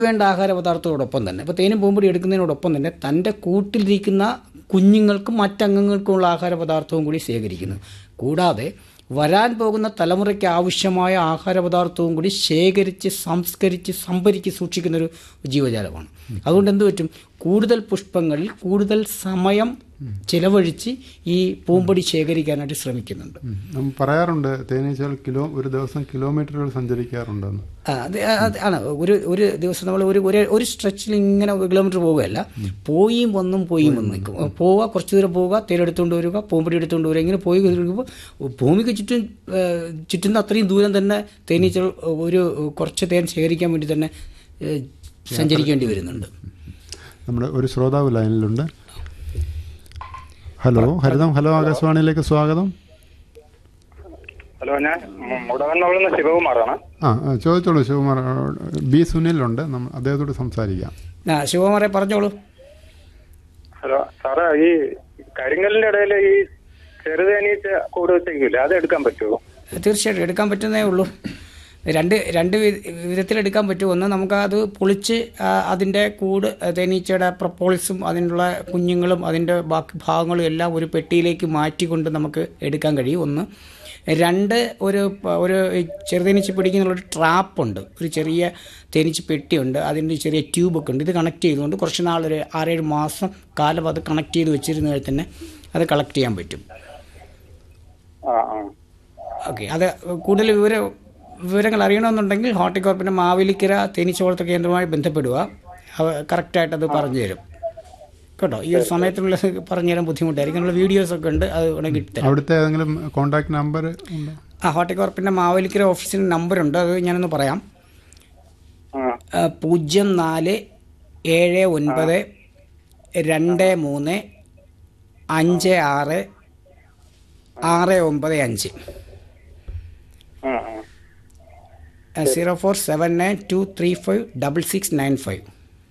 വേണ്ട ആഹാര പദാർത്ഥത്തോടൊപ്പം തന്നെ ഇപ്പോൾ തേനും പൂമ്പൊടി എടുക്കുന്നതിനോടൊപ്പം തന്നെ തൻ്റെ കൂട്ടിലിരിക്കുന്ന കുഞ്ഞുങ്ങൾക്കും മറ്റംഗങ്ങൾക്കുമുള്ള ആഹാര പദാർത്ഥവും കൂടി ശേഖരിക്കുന്നു കൂടാതെ വരാൻ പോകുന്ന തലമുറയ്ക്ക് ആവശ്യമായ ആഹാര പദാർത്ഥവും കൂടി ശേഖരിച്ച് സംസ്കരിച്ച് സംഭരിച്ച് സൂക്ഷിക്കുന്ന ഒരു ജീവജാലമാണ് അതുകൊണ്ട് എന്ത് പറ്റും കൂടുതൽ പുഷ്പങ്ങളിൽ കൂടുതൽ സമയം ചിലവഴിച്ച് ഈ പൂമ്പൊടി ശേഖരിക്കാനായിട്ട് ശ്രമിക്കുന്നുണ്ട് ഉം. നമ്മൾ പറയാറുണ്ട് തേനീച്ചകൾ കിലോ ഒരു ദിവസം കിലോമീറ്ററുകൾ സഞ്ചരിക്കാറുണ്ടെന്ന് ആ, അത് അത് ആണ് ഒരു ഒരു ദിവസം നമ്മൾ ഒരു ഒരു ഒരു സ്ട്രെച്ചിൽ ഇങ്ങനെ ഒരു കിലോമീറ്റർ പോവുകയല്ല പോയും വന്നും പോയും വന്നും നിൽക്കും പോവുക കുറച്ച് ദൂരം പോവുക തേരെടുത്തുകൊണ്ട് വരിക പൂമ്പടി എടുത്തുകൊണ്ട് വരിക ഇങ്ങനെ പോയി കഴിയുമ്പോൾ ഭൂമിക്ക് ചുറ്റും ഏ, ചുറ്റുന്ന അത്രയും ദൂരം തന്നെ തേനീച്ചകൾ ഒരു കുറച്ച് തേൻ ശേഖരിക്കാൻ വേണ്ടി തന്നെ ഏ, സഞ്ചരിക്കേണ്ടി വരുന്നുണ്ട് നമ്മുടെ ഒരു ശ്രോതാവ് ലൈനിലുണ്ട് ഹലോ ഹരിതം ഹലോ ആകാശവാണിയിലേക്ക് സ്വാഗതം ഹലോ ഞാൻ മുടവന്നവിടുന്ന് ശിവകുമാറാണ് ആ ആ, ചോദിച്ചോളൂ ശിവകുമാർ ആ, ബി സുനിലുണ്ട് നമ്മൾ അദ്ദേഹത്തോട് സംസാരിക്കാം ആ ശിവകുമാറെ പറഞ്ഞോളൂ ഹലോ സാറേ ഈ കരിങ്കലിന്റെ ഇടയിൽ ഈ ചെറുതേനീച്ച കൂട് വെച്ചേക്കില്ല അത് എടുക്കാൻ പറ്റുമോ തീർച്ചയായിട്ടും എടുക്കാൻ പറ്റുന്നേ ഉള്ളൂ രണ്ട് രണ്ട് വി- വിധത്തിലെടുക്കാൻ പറ്റും ഒന്ന് നമുക്ക് അത് പൊളിച്ച് ആ, അതിൻ്റെ കൂട് തേനീച്ചയുടെ പ്രപ്പോളിസും അതിനുള്ള കുഞ്ഞുങ്ങളും അതിൻ്റെ ബാക്കി ഭാഗങ്ങളും എല്ലാം ഒരു പെട്ടിയിലേക്ക് മാറ്റിക്കൊണ്ട് നമുക്ക് എടുക്കാൻ കഴിയും ഒന്ന് രണ്ട് ഒരു പ- ഒരു ചെറുതേനീച്ച പിടിക്കുന്നുള്ളൊരു ട്രാപ്പുണ്ട് ഒരു ചെറിയ തേനീച്ച പെട്ടിയുണ്ട് അതിൻ്റെ ചെറിയ ട്യൂബൊക്കെ ഉണ്ട് ഇത് കണക്ട് ചെയ്തുകൊണ്ട് കുറച്ച് നാളൊരു ആറേഴ് മാസം കാലം അത് കണക്ട് ചെയ്ത് വെച്ചിരുന്നാൽ തന്നെ അത് കളക്ട് ചെയ്യാൻ പറ്റും ആ ആ ഓക്കെ അത് കൂടുതൽ വിവര വിവരങ്ങൾ അറിയണമെന്നുണ്ടെങ്കിൽ ഹോർട്ടിക്കോർപ്പിൻ്റെ മാവേലിക്കര തേനീച്ച വളർത്തൽ കേന്ദ്രവുമായി ബന്ധപ്പെടുക അവ കറക്റ്റായിട്ട് അത് പറഞ്ഞു തരും കേട്ടോ ഈ ഒരു സമയത്തിനുള്ള പറഞ്ഞു തരാൻ ബുദ്ധിമുട്ടായിരിക്കും അതിനുള്ള വീഡിയോസ് ഒക്കെ ഉണ്ട് അത് വേണമെങ്കിൽ തരാം അവിടുത്തെ ഏതെങ്കിലും കോണ്ടാക്ട് നമ്പർ ഉണ്ടോ ആ ഹോർട്ടിക്കോർപ്പിൻ്റെ മാവേലിക്കര ഓഫീസിന് നമ്പറുണ്ട് അത് ഞാനൊന്ന് പറയാം ആ ആ, പൂജ്യം നാല് ഏഴ് ഒൻപത് രണ്ട് മൂന്ന് അഞ്ച് ആറ് ആറ് ഒമ്പത് അഞ്ച് ആ ആ zero four seven nine two three five double six nine five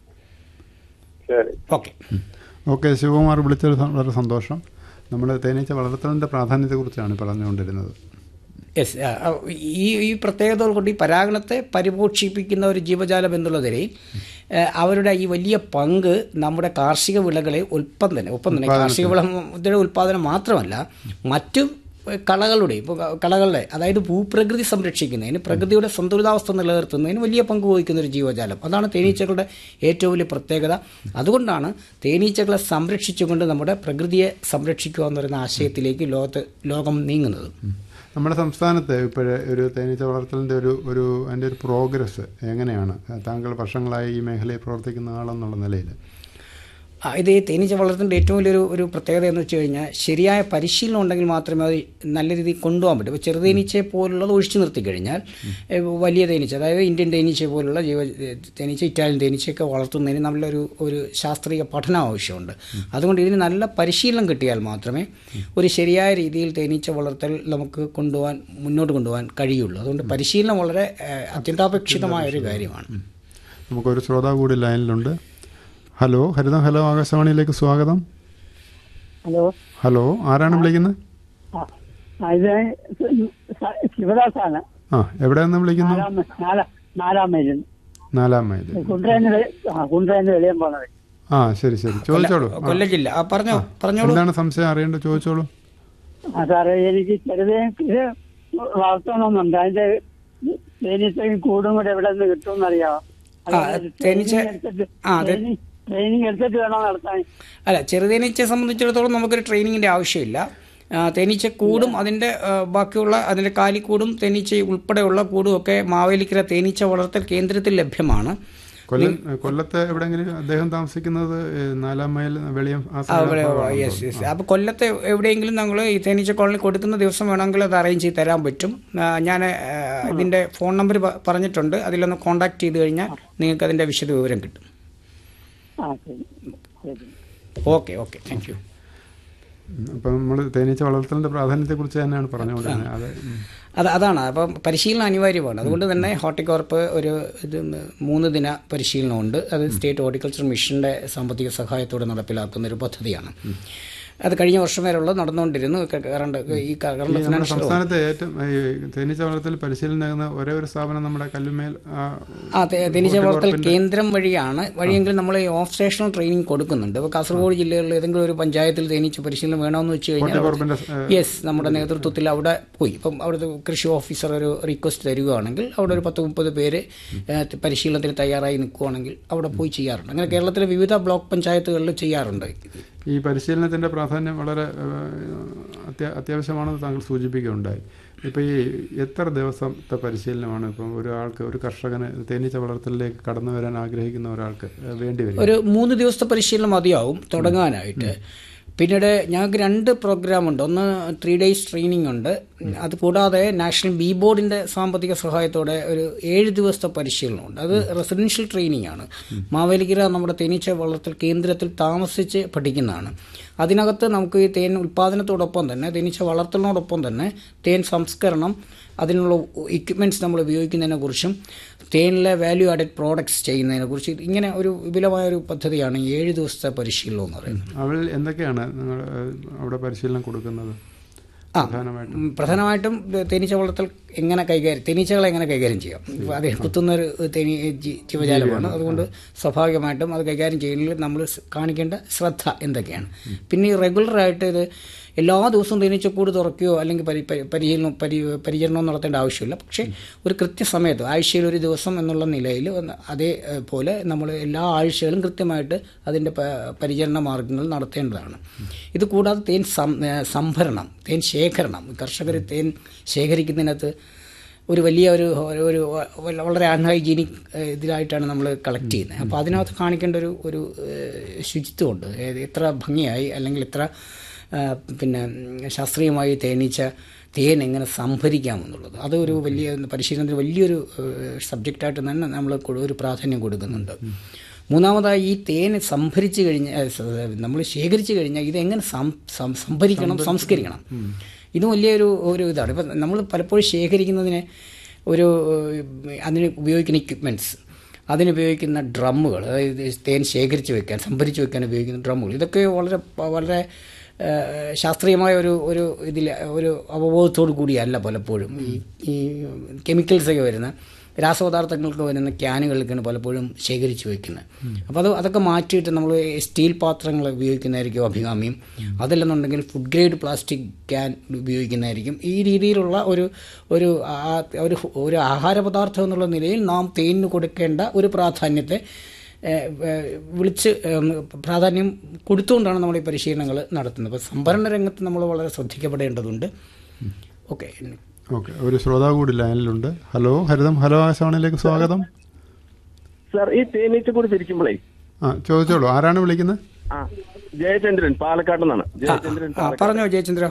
ശരി ഓക്കെ ഓക്കെ ശിവകുമാർ വിളിച്ചത് സ- വളരെ സന്തോഷം നമ്മൾ തേനീച്ച വളർത്തലിൻ്റെ പ്രാധാന്യത്തെക്കുറിച്ചാണ് പറഞ്ഞുകൊണ്ടിരുന്നത് യെസ് ഈ ഈ പ്രത്യേകതകൾ കൊണ്ട് ഈ പരാഗണത്തെ പരിപോഷിപ്പിക്കുന്ന ഒരു ജീവജാലം എന്നുള്ളതിൽ അവരുടെ ഈ വലിയ പങ്ക് നമ്മുടെ കാർഷിക വിളകളെ ഒപ്പം തന്നെ ഒപ്പം തന്നെ കാർഷിക വിളയുടെ ഉൽപ്പാദനം മാത്രമല്ല മറ്റു കളകളുടെ ഇപ്പോൾ കളകളുടെ അതായത് ഭൂപ്രകൃതി സംരക്ഷിക്കുന്നതിന് പ്രകൃതിയുടെ സന്തുലിതാവസ്ഥ നിലനിർത്തുന്നതിന് വലിയ പങ്ക് വഹിക്കുന്ന ഒരു ജീവജാലം അതാണ് തേനീച്ചകളുടെ ഏറ്റവും വലിയ പ്രത്യേകത അതുകൊണ്ടാണ് തേനീച്ചകളെ സംരക്ഷിച്ചുകൊണ്ട് നമ്മുടെ പ്രകൃതിയെ സംരക്ഷിക്കുക എന്ന് പറയുന്ന ആശയത്തിലേക്ക് ലോകത്ത് ലോകം നീങ്ങുന്നത് നമ്മുടെ സംസ്ഥാനത്ത് ഇപ്പോഴേ ഒരു തേനീച്ച വളർത്തലിൻ്റെ ഒരു ഒരു അതിൻ്റെ ഒരു പ്രോഗ്രസ് എങ്ങനെയാണ് താങ്കൾ വർഷങ്ങളായി ഈ മേഖലയിൽ പ്രവർത്തിക്കുന്ന ആളെന്നുള്ള നിലയിൽ ആ, ഇത് ഈ തേനീച്ച വളർത്തേണ്ട ഏറ്റവും വലിയൊരു ഒരു പ്രത്യേകത എന്ന് വെച്ച് കഴിഞ്ഞാൽ ശരിയായ പരിശീലനം ഉണ്ടെങ്കിൽ മാത്രമേ അത് നല്ല രീതിയിൽ കൊണ്ടുപോകാൻ പറ്റൂ ഇപ്പോൾ ചെറുതേനീച്ചയെ പോലുള്ളത് ഒഴിച്ചു നിർത്തി കഴിഞ്ഞാൽ ഏ, വലിയ തേനീച്ച അതായത് ഇന്ത്യൻ തേനീച്ച പോലുള്ള ജീവ തേനീച്ച ഇറ്റാലിയൻ തേനീച്ചയൊക്കെ വളർത്തുന്നതിന് നല്ലൊരു ഒരു ശാസ്ത്രീയ പഠനം ആവശ്യമുണ്ട് അതുകൊണ്ട് ഇതിന് നല്ല പരിശീലനം കിട്ടിയാൽ മാത്രമേ ഒരു ശരിയായ രീതിയിൽ തേനീച്ച വളർത്തൽ നമുക്ക് കൊണ്ടുപോകാൻ മുന്നോട്ട് കൊണ്ടുപോകാൻ കഴിയുള്ളൂ അതുകൊണ്ട് പരിശീലനം വളരെ ഏ, അത്യന്താപേക്ഷിതമായ ഒരു കാര്യമാണ് നമുക്കൊരു ശ്രോതാവ് കൂടി ലൈനിലുണ്ട് ഹലോ ഹരിതം ഹലോ ആകാശവാണിയിലേക്ക് സ്വാഗതം ഹലോ ഹലോ ആരാണ് വിളിക്കുന്നത് ആ ആ, ഇത് സ- ശിവദാസാണ് ആ എവിടെ നിന്ന് വിളിക്കുന്നു നാലാം മൈ- നാലാ- നാലാം മൈലിൽ നാലാം മൈൽ കുണ്ട്രേന്ന് വെ- ആ കുണ്ട്രേന്ന് വെളിയം പോണത് ആ ശരി ശരി ചോദിച്ചോളൂ ആ, കൊല്ലം ജില്ല ആ പറഞ്ഞോ പറഞ്ഞോളൂ എന്താണ് സംശയം അറിയേണ്ടത് ചോദിച്ചോളൂ ആ സാറേ എനിക്ക് ചെറുതേ ഇത് വളർത്തണമെന്നുണ്ട് അതിന്റെ തേനീച്ചയും കൂടും കൂടെ എവിടെ നിന്ന് കിട്ടുമെന്ന് അറിയാമോ ആ, തേനീച്ച- ആ, അതെ. ട്രെയിനിങ് എടുത്തിട്ട് വേണം നടത്താൻ അല്ല ചെറുതേനീച്ചയെ സംബന്ധിച്ചിടത്തോളം നമുക്കൊരു ട്രെയിനിങ്ങിൻ്റെ ആവശ്യമില്ല ആ, തേനീച്ച കൂടും അതിൻ്റെ ആ, ബാക്കിയുള്ള അതിൻ്റെ കാലിക്കൂടും തേനീച്ച ഉൾപ്പെടെയുള്ള കൂടും ഒക്കെ മാവേലിക്കര തേനീച്ച വളർത്തൽ കേന്ദ്രത്തിൽ ലഭ്യമാണ് കൊല്ലം കൊല്ലത്ത് എവിടെയെങ്കിലും അദ്ദേഹം താമസിക്കുന്നത് ഏ, നാലാം മൈൽ വെളിയം ആ ആ, ഇവിടെ സൈഡിലാണ് യെസ് യെസ് അപ്പോൾ കൊല്ലത്തെ എവിടെയെങ്കിലും നമ്മൾ ഈ തേനീച്ച കോളനി കൊടുക്കുന്ന ദിവസം വേണമെങ്കിൽ അത് അറേഞ്ച് ചെയ്ത് തരാൻ പറ്റും ഞാൻ ഇതിൻ്റെ ഫോൺ നമ്പർ പറഞ്ഞിട്ടുണ്ട് അതിലൊന്ന് കോൺടാക്ട് ചെയ്ത് കഴിഞ്ഞാൽ നിങ്ങൾക്ക് അതിൻ്റെ വിശദ വിവരം കിട്ടും ആ ശരി ശരി ഓക്കെ ഓക്കെ താങ്ക് യു അപ്പം നമ്മൾ തേനീച്ച വളർത്തലിന്റെ പ്രാധാന്യത്തെക്കുറിച്ച് തന്നെയാണ് പറഞ്ഞുകൊണ്ടിരുന്നത് അത് ഉം. അത് അതാണ് അപ്പം പരിശീലനം അനിവാര്യമാണ് അതുകൊണ്ട് തന്നെ ഹോർട്ടിക്കോർപ്പ് ഒരു ഇത് മൂന്ന് ദിന പരിശീലനമുണ്ട് അത് സ്റ്റേറ്റ് ഹോർട്ടിക്കൾച്ചർ മിഷന്റെ സാമ്പത്തിക സഹായത്തോടെ നടപ്പിലാക്കുന്ന ഒരു പദ്ധതിയാണ് അത് കഴിഞ്ഞ വർഷം വരെയുള്ള നടന്നുകൊണ്ടിരുന്നു ക- കറണ്ട് ഈ കറണ്ട് നമ്മുടെ ഫിനാൻഷ്യൽ സംസ്ഥാനത്തെ ഏറ്റവും ഈ തേനീച്ച വളർത്തൽ പരിശീലനം നൽകുന്ന ഒരേ ഒരു സ്ഥാപനം നമ്മുടെ കല്ലുമേൽ ആ, ആ തേ- തേനീച്ച വളർത്തൽ കേന്ദ്രം വഴിയാണ് വഴിയെങ്കിൽ നമ്മൾ ഈ ഓഫ് സ്റ്റേഷണൽ ട്രെയിനിങ് കൊടുക്കുന്നുണ്ട് ഇപ്പോൾ കാസർഗോഡ് ജില്ലകളിൽ ഏതെങ്കിലും ഒരു പഞ്ചായത്തിൽ തേനീച്ച പരിശീലനം വേണമെന്ന് വെച്ച് കഴിഞ്ഞാൽ കോട്ടയപ്പുറപ്പിന്റെ യെസ് നമ്മുടെ നേതൃത്വത്തിൽ അവിടെ പോയി ഇപ്പം അവിടുത്തെ കൃഷി ഓഫീസർ ഒരു റിക്വസ്റ്റ് തരികയാണെങ്കിൽ അവിടെ ഒരു പത്ത് മുപ്പത് പേര് ഏഹ്, പരിശീലനത്തിന് തയ്യാറായി നിൽക്കുകയാണെങ്കിൽ അവിടെ പോയി ചെയ്യാറുണ്ട് അങ്ങനെ കേരളത്തിലെ വിവിധ ബ്ലോക്ക് പഞ്ചായത്തുകളിൽ ചെയ്യാറുണ്ട് ഈ പരിശീലനത്തിന്റെ പ്രാധാന്യം വളരെ ഏഹ്, അത്യാ- അത്യാവശ്യമാണെന്ന് താങ്കൾ സൂചിപ്പിക്കുകയുണ്ടായി ഇപ്പൊ ഈ എത്ര ദിവസത്തെ പരിശീലനമാണ് ഇപ്പം ഒരാൾക്ക് ഒരു കർഷകന് തേനീച്ച വളർത്തലിലേക്ക് കടന്നു വരാൻ ആഗ്രഹിക്കുന്ന ഒരാൾക്ക് ഏഹ്, വേണ്ടി വരും ഒരു മൂന്ന് ദിവസത്തെ പരിശീലനം മതിയാവും തുടങ്ങാനായിട്ട് പിന്നീട് ഞങ്ങൾക്ക് രണ്ട് പ്രോഗ്രാം ഉണ്ട് ഒന്ന് ത്രീ ഡേയ്സ് ട്രെയിനിങ് ഉണ്ട് അത് കൂടാതെ നാഷണൽ ബി ബോർഡിന്റെ സാമ്പത്തിക സഹായത്തോടെ ഒരു ഏഴ് ദിവസത്തെ പരിശീലനമുണ്ട് അത് റെസിഡൻഷ്യൽ ട്രെയിനിങ് ആണ് മാവേലിക്കര നമ്മുടെ തേനീച്ച വളർത്തൽ കേന്ദ്രത്തിൽ താമസിച്ച് പഠിക്കുന്നതാണ് അതിനകത്ത് നമുക്ക് ഈ തേൻ ഉൽപ്പാദനത്തോടൊപ്പം തന്നെ തേനീച്ച വളർത്തലിനോടൊപ്പം തന്നെ തേൻ സംസ്കരണം അതിനുള്ള ഇക്വിപ്മെൻറ്റ്സ് നമ്മൾ ഉപയോഗിക്കുന്നതിനെ കുറിച്ചും തേനിലെ വാല്യൂ ആഡഡ് പ്രോഡക്ട്സ് ചെയ്യുന്നതിനെ കുറിച്ച് ഇങ്ങനെ ഒരു വിപുലമായ ഒരു പദ്ധതിയാണ് ഈ ഏഴ് ദിവസത്തെ പരിശീലനം എന്ന് പറയുന്നത് അവൾ എന്തൊക്കെയാണ് നിങ്ങൾ ഏഹ്, അവിടെ പരിശീലനം കൊടുക്കുന്നത് ആ പ്രധാനമായിട്ടും ഉം, പ്രധാനമായിട്ടും തേനീച്ച വളർത്തൽ എങ്ങനെ കൈകാര്യം തേനീച്ചകളെ എങ്ങനെ കൈകാര്യം ചെയ്യാം ഇപ്പൊ അത് കുത്തുന്ന ഒരു തേനീ ജി- ജീവജാലമാണ് അതുകൊണ്ട് സ്വാഭാവികമായിട്ടും അത് കൈകാര്യം ചെയ്യുന്നതിൽ നമ്മൾ സ് കാണിക്കേണ്ട ശ്രദ്ധ എന്തൊക്കെയാണ് പിന്നെ ഈ റെഗുലറായിട്ട് ഇത് എല്ലാ ദിവസവും തേനീച്ചക്കൂട് തുറക്കുകയോ അല്ലെങ്കിൽ പരി പരി- പരിചരണം പരി പരിചരണം നടത്തേണ്ട ആവശ്യമില്ല പക്ഷേ ഒരു കൃത്യസമയത്ത് ആഴ്ചയിൽ ഒരു ദിവസം എന്നുള്ള നിലയിൽ ഒന്ന് അതേപോലെ നമ്മൾ എല്ലാ ആഴ്ചകളും കൃത്യമായിട്ട് അതിൻ്റെ പ- പരിചരണ മാർഗങ്ങൾ നടത്തേണ്ടതാണ് ഇത് കൂടാതെ തേൻ സം ഏ, സംഭരണം തേൻ ശേഖരണം കർഷകർ തേൻ ശേഖരിക്കുന്നതിനകത്ത് ഒരു വലിയ ഒരു ഒരു- ഒരു വ- വളരെ അൺഹൈജീനിക് ഇതിലായിട്ടാണ് നമ്മൾ കളക്ട് ചെയ്യുന്നത് അപ്പോൾ അതിനകത്ത് കാണിക്കേണ്ട ഒരു ഒരു ഏഹ്, ശുചിത്വമുണ്ട് ഏത് എത്ര ഭംഗിയായി അല്ലെങ്കിൽ എത്ര ആ, പിന്നെ ഉം, ശാസ്ത്രീയമായി തേനീച്ച തേൻ എങ്ങനെ സംഭരിക്കാമെന്നുള്ളത് അത് ഒരു വലിയ പരിശീലനത്തിന് വലിയൊരു സബ്ജക്റ്റായിട്ട് തന്നെ നമ്മൾ കൊ- ഒരു പ്രാധാന്യം കൊടുക്കുന്നുണ്ട് മൂന്നാമതായി ഈ തേൻ സംഭരിച്ചു കഴിഞ്ഞാൽ നമ്മൾ ശേഖരിച്ചു കഴിഞ്ഞാൽ ഇതെങ്ങനെ സം- സം- സംഭരിക്കണം സംസ്കരിക്കണം ഇത് വലിയൊരു ഒരു ഇതാണ് ഇപ്പം നമ്മൾ പലപ്പോഴും ശേഖരിക്കുന്നതിന് ഒരു ഏഹ്, അതിന് ഉപയോഗിക്കുന്ന ഇക്വിപ്മെൻറ്റ്സ് അതിനുപയോഗിക്കുന്ന ഡ്രമ്മുകൾ അതായത് തേൻ ശേഖരിച്ച് വെക്കാൻ സംഭരിച്ച് വെക്കാൻ ഉപയോഗിക്കുന്ന ഡ്രമ്മുകൾ ഇതൊക്കെ വളരെ വളരെ ഏഹ്, ശാസ്ത്രീയമായ ഒരു ഒരു ഇതിൽ ഒരു അവബോധത്തോടു കൂടിയല്ല പലപ്പോഴും ഈ ഈ കെമിക്കൽസൊക്കെ വരുന്ന രാസപദാർത്ഥങ്ങൾക്ക് വരുന്ന ക്യാനുകളിലേക്കാണ് പലപ്പോഴും ശേഖരിച്ച് വെക്കുന്നത് അപ്പോൾ അത് അതൊക്കെ മാറ്റിയിട്ട് നമ്മൾ സ്റ്റീൽ പാത്രങ്ങൾ ഉപയോഗിക്കുന്നതായിരിക്കും അഭികാമ്യം അതല്ലെന്നുണ്ടെങ്കിൽ ഫുഡ് ഗ്രേഡ് പ്ലാസ്റ്റിക് ക്യാൻ ഉപയോഗിക്കുന്നതായിരിക്കും ഈ രീതിയിലുള്ള ഒരു ഒരു ആ- ഒരു ഒരു ആഹാര പദാർത്ഥം എന്നുള്ള നിലയിൽ നാം തേനിന് കൊടുക്കേണ്ട ഒരു പ്രാധാന്യത്തെ ഏഹ്, ഏഹ്, വിളിച്ച് ഏഹ്, പ്രാധാന്യം കൊടുത്തുകൊണ്ടാണ് നമ്മൾ ഈ പരിശീലനങ്ങൾ നടത്തുന്നത് അപ്പോൾ സംഭരണ രംഗത്ത് നമ്മൾ വളരെ ശ്രദ്ധിക്കപ്പെടേണ്ടതുണ്ട് ഓക്കെ ഓക്കെ ഒരു ശ്രോതാവ് കൂടി ലൈനിലുണ്ട് ഹലോ ഹരിതം ഹലോ ആശാണിലേക്ക് സ്വാഗതം സാർ ഈ തേനീച്ച കൂടി പിരിക്കുമ്പോഴേ ആ ചോദിച്ചോളൂ ആരാണ് വിളിക്കുന്നത് ആ ജയചന്ദ്രൻ പാലക്കാട് നിന്നാണ് ആ, ജയചന്ദ്രൻ ആ, പറഞ്ഞോ ജയചന്ദ്ര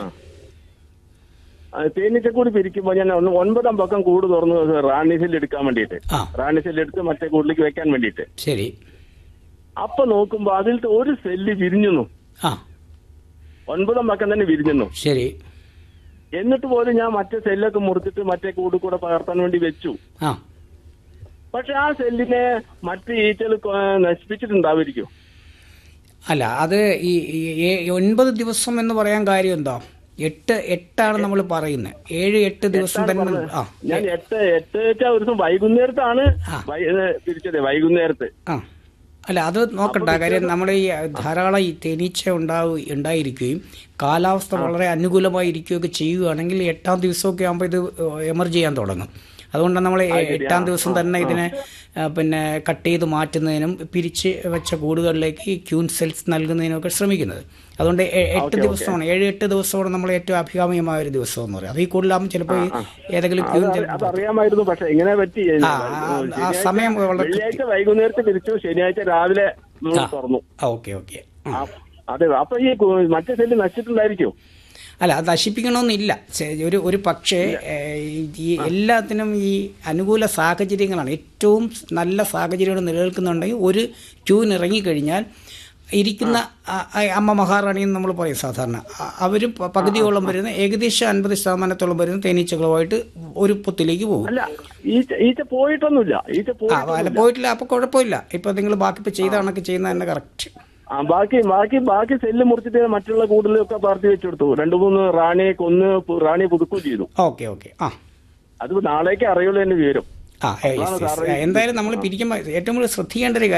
തേനീച്ച കൂടി പിരിക്കുമ്പോൾ ഞാൻ ഒന്ന് ഒൻപതാം പക്കം കൂട് തുറന്നു റാണി സെല്ല് എടുക്കാൻ വേണ്ടിയിട്ട് ആ റാണി സെല്ല് എടുത്ത് മറ്റേ കൂടിലേക്ക് വെക്കാൻ വേണ്ടിയിട്ട് ശരി അപ്പൊ നോക്കുമ്പോ അതിലത്തെ ഒരു സെല്ല് വിരിഞ്ഞു ആ ഒൻപതാം പക്കം തന്നെ വിരിഞ്ഞു ശരി എന്നിട്ട് പോലും ഞാൻ മറ്റേ സെല്ലൊക്കെ മുറിച്ചിട്ട് മറ്റേ കൂട് കൂടെ പകർത്താൻ വേണ്ടി വെച്ചു ആ പക്ഷെ ആ സെല്ലിനെ മറ്റ് ഈച്ചകൾ നശിപ്പിച്ചിട്ടുണ്ടാവുമായിരിക്കും അല്ല അത് ഈ ഈ ഏ- ഒൻപത് ദിവസം എന്ന് പറയാൻ കാര്യം എന്താ എട്ട് എട്ടാണ് നമ്മൾ പറയുന്നത് ഏഴ് എട്ട് ദിവസം തന്നെ ആ ഞാൻ എട്ട് എട്ട് വെച്ചാ ഒരു ദിവസം വൈകുന്നേരത്താണ് വൈ- ഏ, പിരിച്ചത് വൈകുന്നേരത്ത് ആ അല്ല അത് നോക്കണ്ട കാര്യം നമ്മുടെ ഈ ധാരാളം ഈ തേനീച്ച ഉണ്ടാവു ഉണ്ടായിരിക്കുകയും കാലാവസ്ഥ വളരെ അനുകൂലമായി ഇരിക്കുകയൊക്കെ ചെയ്യുകയാണെങ്കിൽ എട്ടാം ദിവസമൊക്കെ ആകുമ്പോൾ ഇത് എമർജ് ചെയ്യാൻ തുടങ്ങും അതുകൊണ്ടാണ് നമ്മൾ എട്ടാം ദിവസം തന്നെ ഇതിനെ ആ, പിന്നെ കട്ട് ചെയ്ത് മാറ്റുന്നതിനും പിരിച്ച് വെച്ച കൂടുകളിലേക്ക് ഈ ക്യൂൻ സെൽസ് നൽകുന്നതിനൊക്കെ ശ്രമിക്കുന്നത് അതുകൊണ്ട് എ- എട്ട് ദിവസമാണ് ഏഴ് എട്ട് ദിവസമാണ് നമ്മൾ ഏറ്റവും അഭികാമ്യമായ ഒരു ദിവസം എന്ന് പറയുന്നത് അത് ഈ കൂടുതലാകുമ്പോൾ ചിലപ്പോൾ ഈ ഏതെങ്കിലും ക്യൂൻ അത് ചിലപ്പോൾ അതറിയാമായിരുന്നു പക്ഷെ എങ്ങനെ പറ്റി ആ, ആ, ആ സമയം വളരെ വെള്ളിയാഴ്ച വൈകുന്നേരത്ത് പിരിച്ചു ശനിയാഴ്ച രാവിലെ നമ്മൾ തുറന്നു ആ ഓക്കെ ഓക്കെ ആ, അതെ അപ്പൊ ഈ കു- മറ്റേ സെല്ല് നശിച്ചിട്ടുണ്ടായിരിക്കും അല്ല അത് നശിപ്പിക്കണമെന്നില്ല ചെ- ഒരു ഒരു പക്ഷേ ഏഹ്, ഈ എല്ലാത്തിനും ഈ അനുകൂല സാഹചര്യങ്ങളാണ് ഏറ്റവും നല്ല സാഹചര്യങ്ങൾ നിലനിൽക്കുന്നുണ്ടെങ്കിൽ ഒരു ട്യൂൻ ഇറങ്ങിക്കഴിഞ്ഞാൽ ഇരിക്കുന്ന ആ- ആ അമ്മ മഹാറാണി എന്ന് നമ്മൾ പറയും സാധാരണ അ- അവരും പ- പകുതിയോളം വരുന്ന ഏകദേശം അൻപത് ശതമാനത്തോളം വരുന്ന തേനീച്ചകളുമായിട്ട് ഒരു പൊത്തിലേക്ക് പോകും അല്ല ഈച്ച ഈച്ച പോയിട്ടൊന്നുമില്ല ഈച്ച ആ പോയി അല്ല പോയിട്ടില്ല അപ്പോൾ കുഴപ്പമില്ല ഇപ്പം നിങ്ങൾ ബാക്കി ഇപ്പോൾ ചെയ്ത കണക്ക് ചെയ്യുന്ന തന്നെ കറക്റ്റ് ആ ബാക്കി ബാക്കി ബാക്കി സെല്ല് മുറിച്ചിട്ട് മറ്റുള്ള കൂടുതലൊക്കെ പാർട്ടി വെച്ചു കൊടുത്തു രണ്ടു മൂന്ന് റാണിയെ കൊന്ന് പു- റാണിയെ പുതുക്കുകയും ചെയ്തു ഓക്കെ ഓക്കെ ആ അത് നാളേക്ക് അറിയുള്ളൂ എന്റെ വിവരം ആ ഏ, yes, yes. എന്തായാലും നമ്മൾ പിരിക്കുമ്പോൾ ഏറ്റവും കൂടുതൽ ശ്രദ്ധിക്കേണ്ട ഒരു